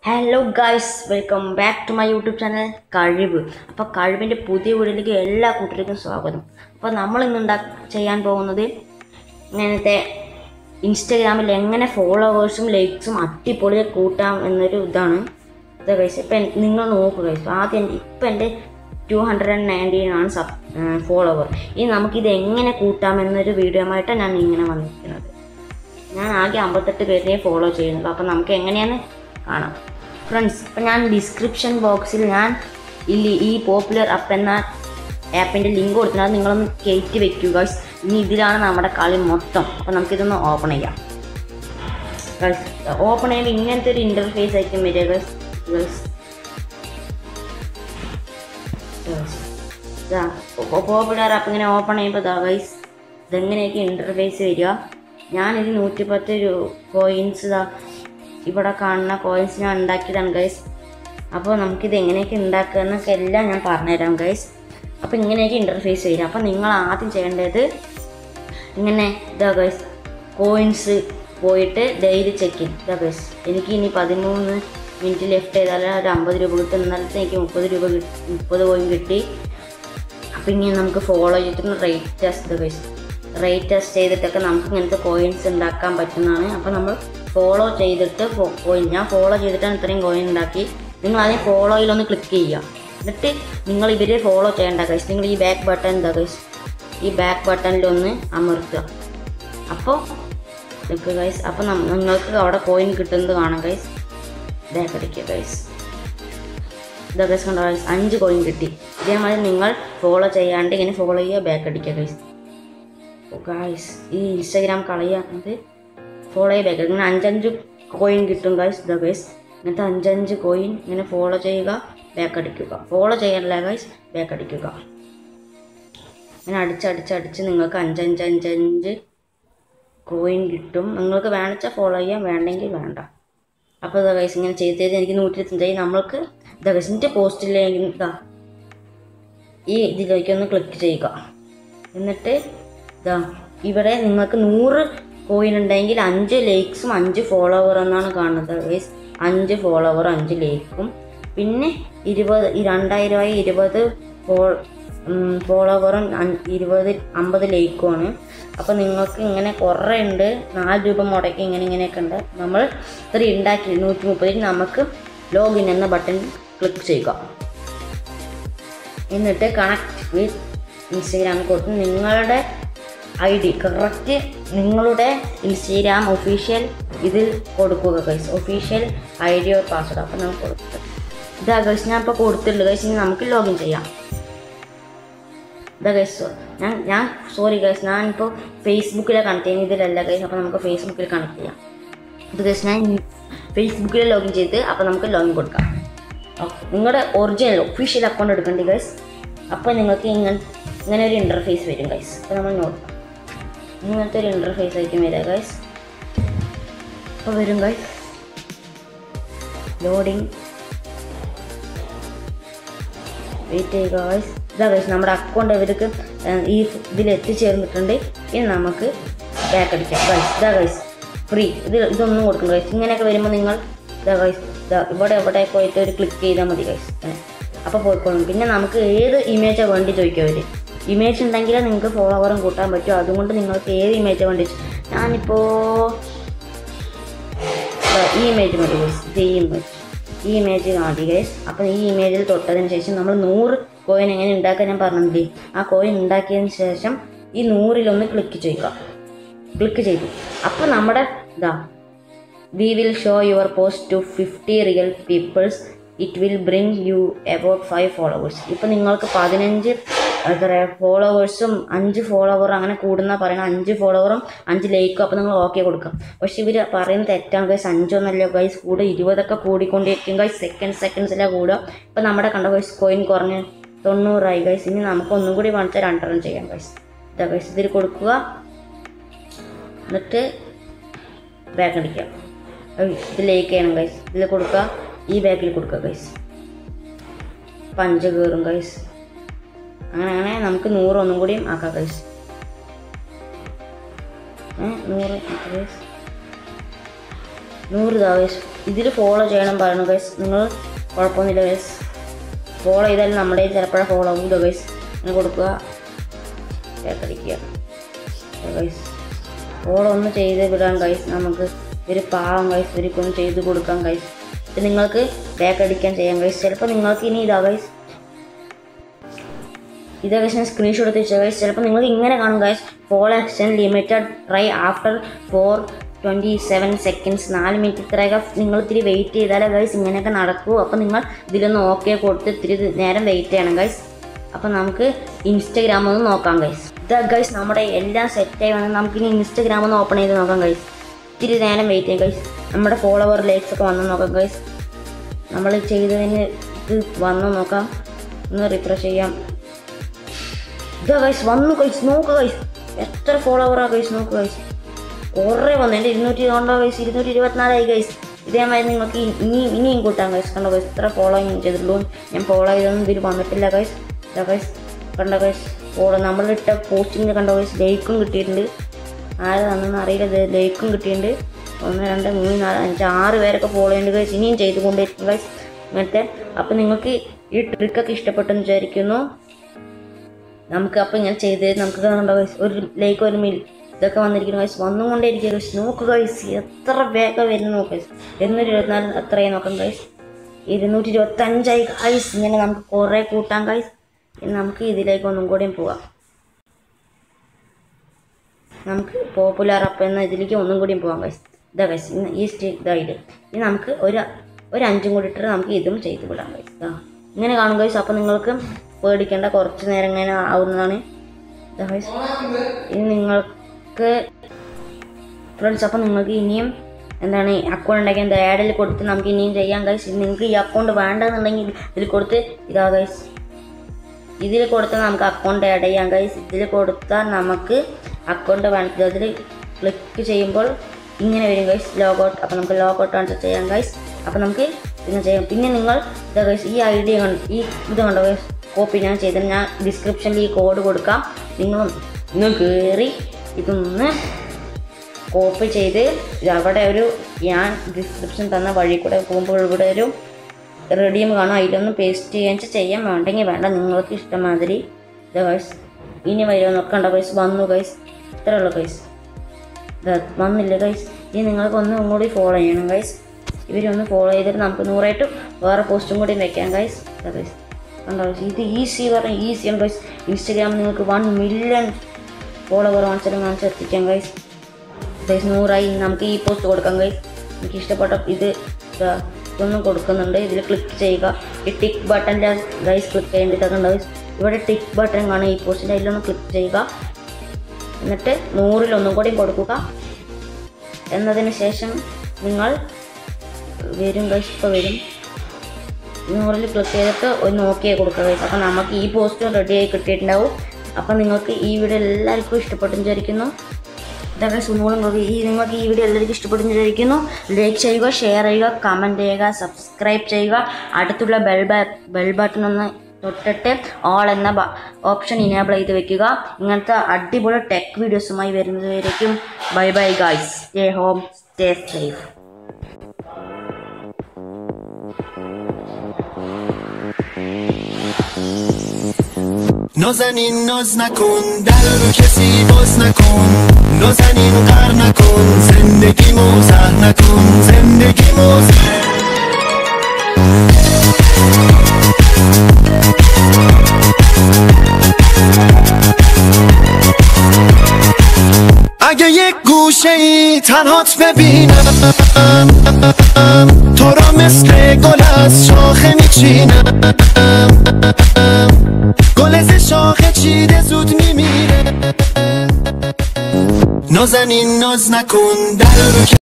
Hello guys welcome back to my YouTube channel കഴിവ് അപ്പോൾ കഴിവിൻ്റെ പുതിയ വീഡിയോയിലേക്ക് എല്ലാ കൂട്ടർക്കും സ്വാഗതം അപ്പോൾ നമ്മൾ ഇന്ന് ഉണ്ടാ ചെയ്യാൻ പോകുന്നത് ഇങ്ങനത്തെ ഇൻസ്റ്റഗ്രാമിൽ എങ്ങനെ ഫോളോവേഴ്സും ലൈക്സും അടിപൊളിയെ കൂട്ടാം എന്നൊരു ഇതാണ് ഇത് ഗൈസ് ഇപ്പം നിങ്ങൾ നോക്കുക ഗൈസ് ആദ്യം എൻ്റെ ഇപ്പം എൻ്റെ ടു ഹൺഡ്രഡ് ആൻഡ് നയൻറ്റീൻ ആണ് സബ് ഫോളോവർ ഇനി നമുക്കിത് എങ്ങനെ കൂട്ടാം എന്നൊരു വീഡിയോ ആയിട്ടാണ് ഞാൻ ഇങ്ങനെ വന്നിരിക്കുന്നത് ഞാൻ ആകെ അമ്പത്തെട്ട് പേരെ ഫോളോ ചെയ്യുന്നുള്ളൂ അപ്പം നമുക്ക് എങ്ങനെയാന്ന് കാണാം ഫ്രണ്ട്സ് ഇപ്പം ഞാൻ ഡിസ്ക്രിപ്ഷൻ ബോക്സിൽ ഞാൻ ഇല്ല ഈ പോപ്പുലർ ആപ്പ് എന്ന ആപ്പിൻ്റെ ലിങ്ക് കൊടുത്തിട്ടുണ്ട് അത് നിങ്ങളൊന്ന് കയറ്റി വെക്കുക ഗൈസ് ഇനി ഇതിലാണ് നമ്മുടെ കളി മൊത്തം അപ്പം നമുക്കിതൊന്ന് ഓപ്പൺ ചെയ്യാം ഗൈസ് ഓപ്പൺ ചെയ്യുമ്പോൾ ഇങ്ങനത്തെ ഒരു ഇൻ്റർഫേസ് ആയിരിക്കും വരിക ഗൈസ് ഗൈസ് പോപ്പുലർ ആപ്പ് ഇങ്ങനെ ഓപ്പൺ ചെയ്യുമ്പോൾ ഇതാ ഗൈസ് ഇതെങ്ങനെയൊക്കെ ഇൻ്റർഫേസ് വരിക ഞാനിത് നൂറ്റിപ്പത്ത് രൂ കോയിൻസ് ഇതാ ഇവിടെ കാണുന്ന കോയിൻസ് ഞാൻ ഉണ്ടാക്കിയതാണ് ഗൈസ് അപ്പോൾ നമുക്കിത് എങ്ങനെയൊക്കെ ഉണ്ടാക്കുക എന്നൊക്കെ എല്ലാം ഞാൻ പറഞ്ഞുതരാം ഗൈസ് അപ്പോൾ ഇങ്ങനെയൊക്കെ ഇൻ്റർഫേസ് വരിക അപ്പോൾ നിങ്ങൾ ആദ്യം ചെയ്യേണ്ടത് ഇങ്ങനെ ഇതാ ഗൈസ് കോയിൻസ് പോയിട്ട് ഡെയിലി ചെക്ക് ഇൻ ഇതാ ഗൈസ് എനിക്ക് ഇനി പതിമൂന്ന് മിനിറ്റ് ലെഫ്റ്റ് ചെയ്താൽ ഒരു അമ്പത് രൂപ കിട്ടും എന്നാലത്തെ എനിക്ക് മുപ്പത് രൂപ കിട്ടി മുപ്പത് കോയിൻ കിട്ടി അപ്പം ഇങ്ങനെ നമുക്ക് ഫോളോ ചെയ്തിട്ട് rate test guys rate test ചെയ്തിട്ടൊക്കെ നമുക്ക് ഇങ്ങനത്തെ കോയിൻസ് ഉണ്ടാക്കാൻ പറ്റുന്നതാണ് അപ്പോൾ നമ്മൾ ഫോളോ ചെയ്തിട്ട് കോയിൻ ഞാൻ ഫോളോ ചെയ്തിട്ടാണ് ഇത്രയും കോയിൻ ഉണ്ടാക്കി നിങ്ങൾ ആദ്യം ഫോളോയിലൊന്ന് ക്ലിക്ക് ചെയ്യുക എന്നിട്ട് നിങ്ങൾ ഇവരെ ഫോളോ ചെയ്യേണ്ട ഗൈസ് നിങ്ങൾ ഈ ബാക്ക് ബട്ടൺ എന്താ ഗൈസ് ഈ ബാക്ക് ബട്ടണിലൊന്ന് അമർത്തുക അപ്പോൾ നിൽക്കുക ഗൈസ് അപ്പോൾ നിങ്ങൾക്ക് അവിടെ കോയിൻ കിട്ടുന്നത് കാണാം ഗൈസ് ബാക്ക് അടിക്കുക ഗൈസ് ഇതാ ഗൈസ് കണ്ടോ ഗൈസ് അഞ്ച് കോയിൻ കിട്ടി ഇതേമാതിരി നിങ്ങൾ ഫോളോ ചെയ്യാണ്ട് ഇങ്ങനെ ഫോളോ ചെയ്യുക ബാക്ക് അടിക്കുക ഗൈസ് ഗൈസ് ഈ ഇൻസ്റ്റാഗ്രാം കളയാന്നത് ഫോളോ ചെയ്യുക ബാക്ക് ഇങ്ങനെ അഞ്ചഞ്ച് കോയിൻ കിട്ടും ഗൈസ് ഇതാ ഗൈസ് ഇങ്ങനത്തെ അഞ്ചഞ്ച് കോയിൻ ഇങ്ങനെ ഫോളോ ചെയ്യുക ബാക്ക് അടിക്കുക ഫോളോ ചെയ്യാനില്ല ഗൈസ് ബാക്ക് അടിക്കുക ഇങ്ങനെ അടിച്ചടിച്ചടിച്ച് നിങ്ങൾക്ക് അഞ്ചഞ്ച് അഞ്ചഞ്ച് കോയിൻ കിട്ടും നിങ്ങൾക്ക് വേണിച്ചാൽ ഫോളോ ചെയ്യാം വേണ്ടെങ്കിൽ വേണ്ട അപ്പോൾ ഇതാ ഗൈസ് ഇങ്ങനെ ചെയ്ത് ചെയ്ത് എനിക്ക് നൂറ്റി ഇരുപത്തഞ്ചായി നമ്മൾക്ക് ഇതാ ഗൈസ് എൻ്റെ പോസ്റ്റിലേക്ക് ഇതാ ഈ ഇതിലേക്ക് ഒന്ന് ക്ലിക്ക് ചെയ്യുക എന്നിട്ട് ഇതാ ഇവിടെ നിങ്ങൾക്ക് നൂറ് കോയിൻ ഉണ്ടെങ്കിൽ അഞ്ച് ലൈക്സും അഞ്ച് ഫോളോവർ എന്നാണ് കാണുന്നത് ഗൈസ് അഞ്ച് ഫോളോവർ അഞ്ച് ലൈക്കും പിന്നെ ഇരുപത് ഈ രണ്ടായിരമായി ഇരുപത് ഫോ ഫോളോവറും ഇരുപത് അമ്പത് ലൈക്കുമാണ് അപ്പോൾ നിങ്ങൾക്ക് ഇങ്ങനെ കുറേ ഉണ്ട് നാല് രൂപ മുടക്കി ഇങ്ങനെ ഇങ്ങനെയൊക്കെ ഉണ്ട് നമ്മൾ ഇത്ര ഉണ്ടാക്കി നൂറ്റി മുപ്പതിൽ നമുക്ക് ലോഗിൻ എന്ന ബട്ടൺ ക്ലിക്ക് ചെയ്യുക എന്നിട്ട് കണക്ട് വിത്ത് ഇൻസ്റ്റഗ്രാമിൽ കൊടുത്ത് നിങ്ങളുടെ ഐ ഡി കറക്റ്റ് നിങ്ങളുടെ ഇൻസ്റ്റഗ്രാം ഒഫീഷ്യൽ ഇതിൽ കൊടുക്കുക guys official I D or password അപ്പോൾ നമുക്ക് കൊടുക്കുക ഇതാ ഗൈസ് ഞാൻ ഇപ്പോൾ കൊടുത്തിട്ടുണ്ട് ഗൈസ് ഇനി നമുക്ക് ലോഗിൻ ചെയ്യാം ഇതാ ഗൈസ് ഞാൻ ഞാൻ സോറി ഗൈസ് ഞാനിപ്പോൾ ഫേസ്ബുക്കിലെ കണക്ട് ചെയ്യുന്നത് ഇതിലല്ല ഗൈസ് അപ്പോൾ നമുക്ക് ഫേസ്ബുക്കിൽ കണക്ട് ചെയ്യാം ഇത് ഗൈസ് ഞാൻ ഫേസ്ബുക്കിൽ ലോഗിൻ ചെയ്ത് അപ്പോൾ നമുക്ക് ലോഗിൻ കൊടുക്കാം നിങ്ങളുടെ ഒറിജിനൽ ഒഫീഷ്യൽ അക്കൗണ്ട് എടുക്കേണ്ടി ഗൈസ് അപ്പോൾ നിങ്ങൾക്ക് ഇങ്ങനെ ഇങ്ങനെ ഒരു ഇൻ്റർഫേസ് വരും ഗൈസ് അപ്പോൾ നമ്മൾ നോക്കാം ഇങ്ങനത്തെ ഒരു ഇൻ്റർഫേസ് ആയിരിക്കും വരിക ഗൈസ് അപ്പോൾ വരും ഗൈസ് ലോഡിങ് വെയിറ്റ് ചെയ്യുക ഗൈസ് ഇതാ ഗൈസ് നമ്മുടെ അക്കൗണ്ട് ഇവർക്ക് ഈ ഇതിൽ എത്തിച്ചേർന്നിട്ടുണ്ട് ഇനി നമുക്ക് ബാക്ക് അടിക്കാം ഗൈസ് ഇതാ ഗൈസ് ഫ്രീ ഇത് ഇതൊന്നും കൊടുക്കണം ഗൈസ് ഇങ്ങനെയൊക്കെ വരുമ്പോൾ നിങ്ങൾ ഇതാ ഗൈസ് ഇതാ ഇവിടെ എവിടെ പോയിട്ട് ഒരു ക്ലിക്ക് ചെയ്താൽ മതി ഗൈസ് അപ്പോൾ പോയിക്കോളും പിന്നെ നമുക്ക് ഏത് ഇമേജാണ് വേണ്ടി ചോദിക്കും അവർ ഇമേജ് ഉണ്ടെങ്കിലേ നിങ്ങൾക്ക് ഫോളോവറും കൂട്ടാൻ പറ്റും അതുകൊണ്ട് നിങ്ങൾക്ക് ഏത് ഇമേജാണ് വേണ്ടി ഞാനിപ്പോൾ ഈ ഇമേജ് മതി ഗൈസ് ഇത് ഈ ഇമേജ് ഈ ഇമേജ് മതി ഗൈസ് അപ്പോൾ ഈ ഇമേജിൽ തൊട്ടതിന് ശേഷം നമ്മൾ നൂറ് കോയിൻ എങ്ങനെ ഉണ്ടാക്കാൻ ഞാൻ പറഞ്ഞില്ലേ ആ കോയിൻ ഉണ്ടാക്കിയതിന് ശേഷം ഈ നൂറിലൊന്ന് ക്ലിക്ക് ചെയ്യുക ക്ലിക്ക് ചെയ്തു അപ്പോൾ നമ്മുടെ ഇതാ we will show your post to fifty real peoples it will bring you about five followers ഇപ്പം നിങ്ങൾക്ക് പതിനഞ്ച് എത്ര ഫോളോവേഴ്സും അഞ്ച് ഫോളോവർ അങ്ങനെ കൂടുന്ന പറയുന്ന അഞ്ച് ഫോളോവറും അഞ്ച് ലൈക്കും അപ്പോൾ നിങ്ങൾ ഓക്കെ കൊടുക്കാം പക്ഷെ ഇവർ പറയുന്നത് തെറ്റാണ് ഗൈസ് അഞ്ചൊന്നല്ല ഗൈസ് കൂടെ ഇരുപതൊക്കെ കൂടിക്കൊണ്ടിരിക്കും ഗൈസ് സെക്കൻഡ് സെക്കൻഡ്സിലാണ് കൂടുക ഇപ്പം നമ്മുടെ കണ്ട ഗൈസ് കോയിൻ കുറഞ്ഞ് തൊണ്ണൂറായി ഗൈസ് ഇനി നമുക്ക് ഒന്നും കൂടി വേണിച്ചാൽ രണ്ടെണ്ണം ചെയ്യാം ഗൈസ് ഇതാ ഗൈസ് ഇതിൽ കൊടുക്കുക എന്നിട്ട് ബാക്ക് അടിക്കാം ഇത് ലേക്ക് ചെയ്യണം ഗൈസ് ഇതിൽ കൊടുക്കുക ഈ ബാക്കിൽ കൊടുക്കുക ഗൈസ് പഞ്ച് കയറും ഗൈസ് അങ്ങനെ അങ്ങനെ നമുക്ക് നൂറ് ഒന്നും കൂടിയും ആക്കാം ഗൈസ് നൂറ് ഗൈസ് നൂറ് ഇതാ ഗൈസ് ഇതിൽ ഫോളോ ചെയ്യണം പറയണം ഗൈസ് നിങ്ങൾ കുഴപ്പമൊന്നുമില്ല ഗൈസ് ഫോളോ ചെയ്താലും നമ്മുടെ ചിലപ്പോഴേ ഫോളോ ആവില്ല ഗൈസ് അങ്ങനെ കൊടുക്കുക കേട്ടടിക്കുക ഗൈസ് ഫോളോ ഒന്ന് ചെയ്ത് വിടാൻ ഗൈസ് നമുക്ക് ഒരു പാവം ഗൈസ് ഒരിക്കൊന്ന് ചെയ്ത് കൊടുക്കാം ഗൈസ് ഇത് നിങ്ങൾക്ക് ബാക്ക് അടിക്കാൻ ചെയ്യാം ഗൈസ് ചിലപ്പോൾ നിങ്ങൾക്ക് ഇനി ഇതാ ഗൈസ് ഇതേ ഗൈസ് ഞാൻ സ്ക്രീൻഷോട്ട് എടുത്ത് വെച്ചാൽ ഗൈസ് ചിലപ്പോൾ നിങ്ങൾക്ക് ഇങ്ങനെ കാണും guys follow action limited try after four twenty seven seconds നാല് മിനിറ്റ് ഇത്രയൊക്കെ നിങ്ങൾ ഇത്തിരി വെയിറ്റ് ചെയ്താലേ ഗൈസ് ഇങ്ങനെയൊക്കെ നടക്കൂ അപ്പോൾ നിങ്ങൾ ഇതിലൊന്ന് ഓക്കെ കൊടുത്ത് ഇത്തിരി നേരം വെയിറ്റ് ചെയ്യണം ഗൈസ് അപ്പോൾ നമുക്ക് ഇൻസ്റ്റഗ്രാം ഒന്ന് നോക്കാം ഗൈസ് ഇതാ ഗൈസ് നമ്മുടെ എല്ലാം സെറ്റായി വന്നാൽ നമുക്കിനി ഇൻസ്റ്റഗ്രാം ഒന്ന് ഓപ്പൺ ചെയ്ത് നോക്കാം ഗൈസ് ഇത്തിരി നേരം വെയിറ്റ് ചെയ്യാം ഗൈസ് നമ്മുടെ ഫോളോവർ ലൈക്സ് ഒക്കെ വന്ന് നോക്കാം ഗൈസ് നമ്മൾ ചെയ്തതിന് ഇത് വന്ന് നോക്കാം ഒന്ന് റിഫ്രഷ് ചെയ്യാം ഇതാ ഗൈസ് വന്നു ഗൈസ് നോക്ക് ഗൈസ് എത്ര ഫോളോവറാ ഗൈസ് നോക്ക് ഗൈസ് കുറേ വന്നു എൻ്റെ ഇരുന്നൂറ്റി കൊണ്ടോ ഗൈസ് ഇരുന്നൂറ്റി ഇരുപത്തിനാലായി ഗൈസ് ഇതേമാതിരി നിങ്ങൾക്ക് ഇ- ഇനി ഇനിയും കൂട്ടാം ഗൈസ് കണ്ടോ ഗൈസ് ഇത്ര ഫോളോ ഞാൻ ചെയ്തിട്ടുള്ളൂ ഞാൻ ഫോളോ ചെയ്തൊന്നും ഇതിൽ വന്നിട്ടില്ല ഗൈസ് ഇതാ ഗൈസ് കണ്ടോ ഗൈസ് ഫോളോ നമ്മളിട്ട പോസ്റ്റിങ്ങിൽ കണ്ടോ ഗൈസ് ലൈക്കും കിട്ടിയിട്ടുണ്ട് ആര് തന്നെന്ന് അറിയില്ല ഇത് ലൈക്കും കിട്ടിയിട്ടുണ്ട് ഒന്ന് രണ്ട് മൂന്ന് നാല് അഞ്ച് ആറ് പേരൊക്കെ ഫോളോ ചെയ്യുന്നുണ്ട് ഗൈസ് ഇനിയും ചെയ്തുകൊണ്ടിരിക്കും ഗൈസ് ഇങ്ങനത്തെ അപ്പം നിങ്ങൾക്ക് ഈ ട്രിക്കൊക്കെ ഇഷ്ടപ്പെട്ടെന്ന് വിചാരിക്കുന്നു നമുക്ക് അപ്പം ഇങ്ങനെ ചെയ്ത് നമുക്ക് കണ്ടോ ഗൈസ് ഒരു ലൈക്ക് ഒരു മിൽ ഇതൊക്കെ വന്നിരിക്കുന്നു ഗൈസ് വന്നുകൊണ്ടേ ഇരിക്കുക ഗൈസ് നോക്ക് ഗൈസ് എത്ര വേഗം വരുന്നു നോക്ക് ഗൈസ് ഇരുന്നൂറ്റി ഇരുപത്തിനാല് അത്രയും നോക്കാം ഗൈസ് ഇരുന്നൂറ്റി ഇരുപത്തഞ്ചായി ഗൈസ് ഇങ്ങനെ നമുക്ക് കുറേ കൂട്ടാം ഗൈസ് ഇനി നമുക്ക് ഇതിലേക്ക് ഒന്നും കൂടിയും പോവാം നമുക്ക് പോപ്പുലർ അപ്പ് എന്ന ഇതിലേക്ക് ഒന്നും കൂടിയും പോകാം ഗൈസ് ഇതാ ഗൈസ് ഇന്ന് ഈ സ്റ്റേ ഇതായിട്ട് ഇനി നമുക്ക് ഒരു ഒരു അഞ്ചും കൂടി ഇട്ടിട്ട് നമുക്ക് ഇതും ചെയ്ത് വിടാം ഗൈസ് ഇതാ ഇങ്ങനെ കാണും ഗൈസ് അപ്പോൾ നിങ്ങൾക്ക് പേടിക്കേണ്ട കുറച്ച് നേരം ഇങ്ങനെ ആവുന്നതാണ് ഇതാ ഗൈസ് ഇനി നിങ്ങൾക്ക് ഫ്രണ്ട്സ് അപ്പോൾ നിങ്ങൾക്ക് ഇനിയും എന്താണ് അക്കൗണ്ട് ഉണ്ടാക്കി എന്താ ആഡിൽ കൊടുത്ത് നമുക്ക് ഇനിയും ചെയ്യാം ഗൈസ് നിങ്ങൾക്ക് ഈ അക്കൗണ്ട് വേണ്ടെന്നുണ്ടെങ്കിൽ ഇതിൽ കൊടുത്ത് ഇതാ ഗൈസ് ഇതിൽ കൊടുത്താൽ നമുക്ക് അക്കൗണ്ട് ആഡ് ചെയ്യാം ഗൈസ് ഇതിൽ കൊടുത്താൽ നമുക്ക് അക്കൗണ്ട് വേണ്ട അതിൽ ക്ലിക്ക് ചെയ്യുമ്പോൾ ഇങ്ങനെ വരും ഗൈസ് ലോഗൗട്ട് അപ്പോൾ നമുക്ക് ലോഗൗട്ട് ട്രാൻസ്ഫർ ചെയ്യാം ഗൈസ് അപ്പോൾ നമുക്ക് പിന്നെ ചെയ്യാം പിന്നെ നിങ്ങൾ ഇതാ ഗൈസ് ഈ ഐ ഡി ഈ ഇത് കണ്ടോ ഗൈസ് കോപ്പി ഞാൻ ചെയ്തത് ഞാൻ ഡിസ്ക്രിപ്ഷനിൽ ഈ കോഡ് കൊടുക്കാം നിങ്ങൾ നിങ്ങൾ കയറി ഇതൊന്ന് കോപ്പി ചെയ്ത് ഇത് അവിടെ ഒരു ഞാൻ ഡിസ്ക്രിപ്ഷൻ തന്ന വഴി കൂടെ പോകുമ്പോൾ ഇവിടെ ഒരു റെഡിയും കാണും അതിലൊന്ന് പേസ്റ്റ് ചെയ്യാൻ വെച്ചാൽ ചെയ്യാൻ വേണ്ടെങ്കിൽ വേണ്ട നിങ്ങൾക്ക് ഇഷ്ടമാതിരി ഇത് ഗൈസ് ഇനി വരുമോ നോക്കണ്ട ഗൈസ് വന്നു ഗൈസ് ഇത്രേ ഉള്ളൂ ഗൈസ് ഇത് വന്നില്ല ഗൈസ് ഇനി നിങ്ങൾക്ക് ഒന്ന് കൂടി ഫോളോ ചെയ്യണം ഗൈസ് ഇവരൊന്ന് ഫോളോ ചെയ്തിട്ട് നമുക്ക് നൂറായിട്ടും വേറെ പോസ്റ്റും കൂടി വെക്കാം ഗൈസ് ഗൈസ് കണ്ടോ guys? ഇത് ഈസി പറഞ്ഞാൽ ഈസിയാണ് ഗൈസ് ഇൻസ്റ്റഗ്രാമിൽ നിങ്ങൾക്ക് വൺ മില്യൺ ഫോളോവർ വാങ്ങിച്ചാലും വാങ്ങിച്ച് എത്തിക്കാം ഗൈസ് ഗൈസ് നൂറായി നമുക്ക് ഈ പോസ്റ്റ് കൊടുക്കാം ഗൈസ് എനിക്ക് ഇഷ്ടപ്പെട്ട ഇത് ദാ ഇതൊന്നും കൊടുക്കുന്നുണ്ട് ഇതിൽ ക്ലിക്ക് ചെയ്യുക ഈ ടിക്ക് ബട്ടൻ്റെ ഗൈസ് ക്ലിക്ക് ചെയ്യേണ്ടതൊക്കെ ഗൈസ് ഇവിടെ ടിക്ക് ബട്ടൺ കാണും ഈ പോസ്റ്റിൻ്റെ അതിലൊന്ന് ക്ലിക്ക് ചെയ്യുക എന്നിട്ട് നൂറിലൊന്നും കൂടി കൊടുക്കുക എന്നതിന് ശേഷം നിങ്ങൾ വരും ഗൈസ് ഇപ്പോൾ വരും നൂറിൽ ക്ലിക്ക് ചെയ്തിട്ട് ഒന്ന് നോക്കിയേ കൊടുക്കുക ഗൈസ് അപ്പോൾ നമുക്ക് ഈ പോസ്റ്റ് റെഡി ആയി കിട്ടിയിട്ടുണ്ടാവും അപ്പോൾ നിങ്ങൾക്ക് ഈ വീഡിയോ എല്ലാവർക്കും ഇഷ്ടപ്പെട്ടു വിചാരിക്കുന്നു ഇതൊക്കെ സുമൂളും ഈ നിങ്ങൾക്ക് ഈ വീഡിയോ എല്ലാവർക്കും ഇഷ്ടപ്പെട്ടു വിചാരിക്കുന്നു ലൈക്ക് ചെയ്യുക ഷെയർ ചെയ്യുക കമൻറ്റ് ചെയ്യുക സബ്സ്ക്രൈബ് ചെയ്യുക അടുത്തുള്ള ബെൽ ബെൽ ബട്ടൺ ഒന്ന് തൊട്ടിട്ട് ഓൾ എന്ന ഓപ്ഷൻ ഇനേബിൾ ചെയ്ത് വെക്കുക ഇങ്ങനത്തെ അടിപൊളി ടെക് വീഡിയോസുമായി വരുന്നതുവരേക്കും bye bye guys stay home stay safe نازنین ناز نکن در رو کسی باز نکن نازنین قر نکن زندگی موزه نکن زندگی موزه اگه یک گوشه ای تنهات ببینم تو را مثل گل از شاخه میچینم گل ز شاخه چیده زود میمیره نازنین ناز نکن در رو